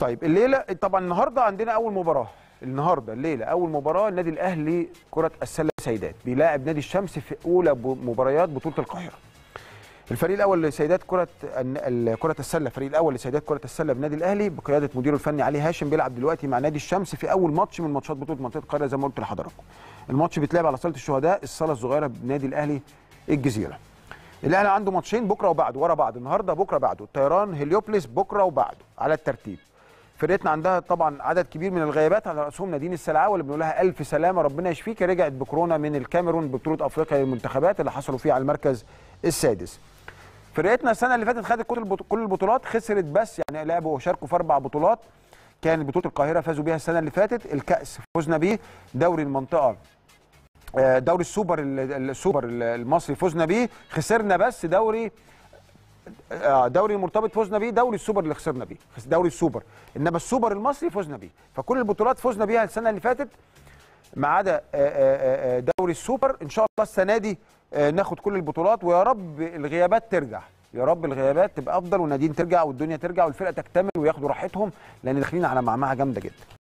طيب الليله طبعا النهارده عندنا اول مباراه النهارده الليله اول مباراه النادي الاهلي كره السله سيدات بيلاعب نادي الشمس في اولى ب- مباريات بطوله القاهره الفريق الاول لسيدات كره ال- كره السله الفريق الاول لسيدات كره السله بنادي الاهلي بقياده مديره الفني علي هاشم بيلعب دلوقتي مع نادي الشمس في اول ماتش من ماتشات بطوله منطقه القاهره زي ما قلت لحضراتكم الماتش بيتلعب على صاله الشهداء الصاله الصغيره بنادي الاهلي الجزيره الاهلي عنده ماتشين بكره وبعده ورا بعض النهارده بكره بعده الطيران هليوبلس بكره وبعده على الترتيب فرقتنا عندها طبعا عدد كبير من الغيابات على راسهم نادين السلعاوي اللي بنقول لها الف سلامه ربنا يشفيك رجعت بكورونا من الكاميرون ببطوله افريقيا للمنتخبات اللي حصلوا فيها على المركز السادس فرقتنا السنه اللي فاتت خدت كل البط- كل البطولات خسرت بس يعني لعبوا وشاركوا في اربع بطولات كانت بطوله القاهره فازوا بيها السنه اللي فاتت الكاس فزنا بيه دوري المنطقه آه، دوري السوبر ال- السوبر ال- المصري فزنا بيه خسرنا بس دوري آه، دوري المرتبط فزنا بيه دوري السوبر اللي خسرنا بيه خس- دوري السوبر انما السوبر المصري فزنا بيه فكل البطولات فزنا بيها السنه اللي فاتت ما عدا آه، آه، آه، دوري السوبر ان شاء الله السنه دي آه، ناخد كل البطولات ويا رب الغيابات ترجع يا رب الغيابات تبقى افضل ونادين ترجع والدنيا ترجع والفرقه تكتمل وياخدوا راحتهم لان داخلين على معمعه جامده جدا